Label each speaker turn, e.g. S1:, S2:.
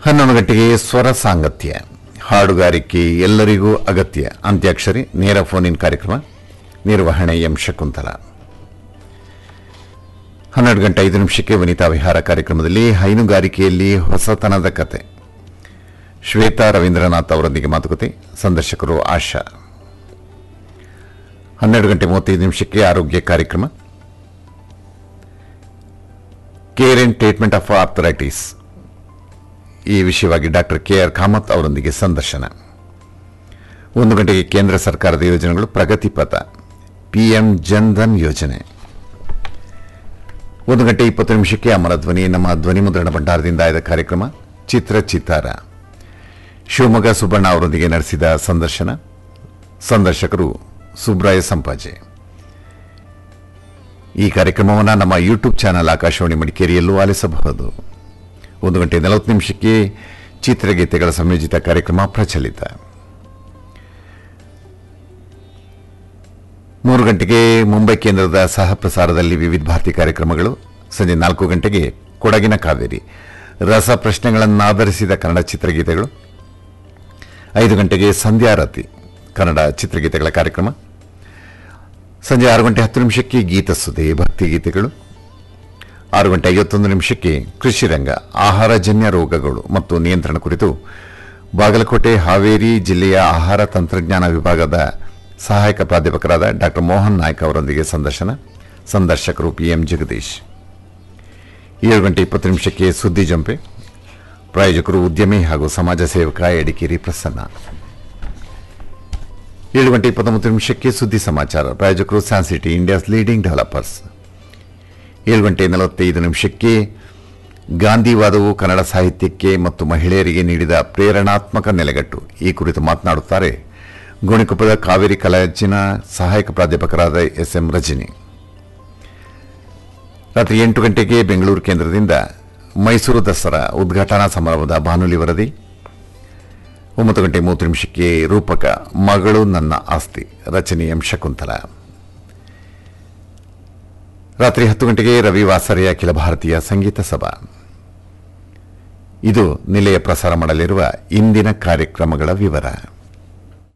S1: ಹನ್ನೊಂದು ಗಂಟೆಗೆ ಸ್ವರ ಸಾಂಗತ್ಯ ಹಾಡುಗಾರಿಕೆ ಎಲ್ಲರಿಗೂ ಅಗತ್ಯ ಅಂತ್ಯಾಕ್ಷರಿ ನೇರ ಫೋನ್ ಇನ್ ಕಾರ್ಯಕ್ರಮ ನಿರ್ವಹಣೆ ಎಂ ಶಕುಂತಲ ಹನ್ನೆರಡು ಗಂಟೆ ಐದು ನಿಮಿಷಕ್ಕೆ ವನಿತಾ ವಿಹಾರ ಕಾರ್ಯಕ್ರಮದಲ್ಲಿ ಹೈನುಗಾರಿಕೆಯಲ್ಲಿ ಹೊಸತನದ ಕತೆ ಶ್ವೇತಾ ರವೀಂದ್ರನಾಥ್ ಅವರೊಂದಿಗೆ ಮಾತುಕತೆ ಸಂದರ್ಶಕರು ಆಶಾ ಹನ್ನೆರಡು ಗಂಟೆ ಮೂವತ್ತೈದು ನಿಮಿಷಕ್ಕೆ ಆರೋಗ್ಯ ಕಾರ್ಯಕ್ರಮ care and treatment of arthritis ಈ ವಿಷಯವಾಗಿ ಡಾಕ್ಟರ್ ಕೆ ಆರ್ ಕಾಮತ್ ಅವರೊಂದಿಗೆ ಸಂದರ್ಶನ ಒಂದು ಗಂಟೆಗೆ ಕೇಂದ್ರ ಸರ್ಕಾರದ ಯೋಜನೆಗಳು ಪ್ರಗತಿ ಪಥ ಪಿಎಂ ಜನ್ಧನ್ ಯೋಜನೆ ಒಂದು ಗಂಟೆ ಇಪ್ಪತ್ತು ನಿಮಿಷಕ್ಕೆ ಅಮರ ಧ್ವನಿ ನಮ್ಮ ಧ್ವನಿ ಮುದ್ರಣ ಭಂಡಾರದಿಂದ ಆಯ್ದ ಕಾರ್ಯಕ್ರಮ ಚಿತ್ರ ಚಿತ್ತಾರ ಶಿವಮೊಗ್ಗ ಸುಬ್ಬಣ್ಣ ಅವರೊಂದಿಗೆ ನಡೆಸಿದ ಸಂದರ್ಶನ ಸಂದರ್ಶಕರು ಸುಬ್ರಾಯ ಸಂಪಾಜೆ ಈ ಕಾರ್ಯಕ್ರಮವನ್ನು ನಮ್ಮ ಯೂಟ್ಯೂಬ್ ಚಾನಲ್ ಆಕಾಶವಾಣಿ ಮಡಿಕೇರಿಯಲ್ಲೂ ಆಲಿಸಬಹುದು ಒಂದು ಗಂಟೆ ನಲವತ್ತು ನಿಮಿಷಕ್ಕೆ ಚಿತ್ರಗೀತೆಗಳ ಸಂಯೋಜಿತ ಕಾರ್ಯಕ್ರಮ ಪ್ರಚಲಿತ ಮೂರು ಗಂಟೆಗೆ ಮುಂಬೈ ಕೇಂದ್ರದ ಸಹ ಪ್ರಸಾರದಲ್ಲಿ ವಿವಿಧ ಭಾರತಿ ಕಾರ್ಯಕ್ರಮಗಳು ಸಂಜೆ ನಾಲ್ಕು ಗಂಟೆಗೆ ಕೊಡಗಿನ ಕಾವೇರಿ ರಸ ಪ್ರಶ್ನೆಗಳನ್ನಾಧರಿಸಿದ ಕನ್ನಡ ಚಿತ್ರಗೀತೆಗಳು ಐದು ಗಂಟೆಗೆ ಸಂಧ್ಯಾರತಿ ಕನ್ನಡ ಚಿತ್ರಗೀತೆಗಳ ಕಾರ್ಯಕ್ರಮ ಸಂಜೆ ಆರು ಗಂಟೆ ಹತ್ತು ನಿಮಿಷಕ್ಕೆ ಗೀತಸುದೆ ಭಕ್ತಿಗೀತೆಗಳು ಆರು ಗಂಟೆ ಐವತ್ತೊಂದು ನಿಮಿಷಕ್ಕೆ ಕೃಷಿ ರಂಗ ಆಹಾರಜನ್ಯ ರೋಗಗಳು ಮತ್ತು ನಿಯಂತ್ರಣ ಕುರಿತು ಬಾಗಲಕೋಟೆ ಹಾವೇರಿ ಜಿಲ್ಲೆಯ ಆಹಾರ ತಂತ್ರಜ್ಞಾನ ವಿಭಾಗದ ಸಹಾಯಕ ಪ್ರಾಧ್ಯಾಪಕರಾದ ಡಾಕ್ಟರ್ ಮೋಹನ್ ನಾಯ್ಕ ಅವರೊಂದಿಗೆ ಸಂದರ್ಶನ ಸಂದರ್ಶಕರು ಪಿಎಂ ಜಗದೀಶ್ ಏಳು ಗಂಟೆ ಇಪ್ಪತ್ತು ನಿಮಿಷಕ್ಕೆ ಸುದ್ದಿ ಜಂಪೆ ಪ್ರಾಯೋಜಕರು ಉದ್ಯಮಿ ಹಾಗೂ ಸಮಾಜ ಸೇವಕ ಎಡಿಕೇರಿ ಪ್ರಸನ್ನ ಏಳು ಗಂಟೆ ಇಪ್ಪತ್ತೊಂಬತ್ತು ನಿಮಿಷಕ್ಕೆ ಸುದ್ದಿ ಸಮಾಚಾರ ಪ್ರಾಯೋಜಕರು ಸ್ಯಾನ್ಸಿಟಿ ಇಂಡಿಯಾಸ್ ಲೀಡಿಂಗ್ ಡೆವಲಪರ್ಸ್ ಏಳು ಗಂಟೆ ನಲವತ್ತೈದು ನಿಮಿಷಕ್ಕೆ ಗಾಂಧಿವಾದವು ಕನ್ನಡ ಸಾಹಿತ್ಯಕ್ಕೆ ಮತ್ತು ಮಹಿಳೆಯರಿಗೆ ನೀಡಿದ ಪ್ರೇರಣಾತ್ಮಕ ನೆಲೆಗಟ್ಟು ಈ ಕುರಿತು ಮಾತನಾಡುತ್ತಾರೆ ಗೋಣಿಕೊಪ್ಪದ ಕಾವೇರಿ ಕಾಲೇಜಿನ ಸಹಾಯಕ ಪ್ರಾಧ್ಯಾಪಕರಾದ ಎಸ್ ಎಂ ರಜನಿ ರಾತ್ರಿ ಎಂಟು ಗಂಟೆಗೆ ಬೆಂಗಳೂರು ಕೇಂದ್ರದಿಂದ ಮೈಸೂರು ದಸರಾ ಉದ್ಘಾಟನಾ ಸಮಾರಂಭದ ಬಾನುಲಿ ವರದಿ ಒಂಬತ್ತು ಗಂಟೆ ಮೂವತ್ತು ನಿಮಿಷಕ್ಕೆ ರೂಪಕ ಮಗಳು ನನ್ನ ಆಸ್ತಿ ರಚನೆ ಎಂ ಶಕುಂತಲ ರಾತ್ರಿ ಹತ್ತು ಗಂಟೆಗೆ ರವಿ ವಾಸರೆಯ ಅಖಿಲ ಭಾರತೀಯ ಸಂಗೀತ ಸಭಾ ಇದು ನಿಲಯ ಪ್ರಸಾರ ಮಾಡಲಿರುವ ಇಂದಿನ ಕಾರ್ಯಕ್ರಮಗಳ ವಿವರ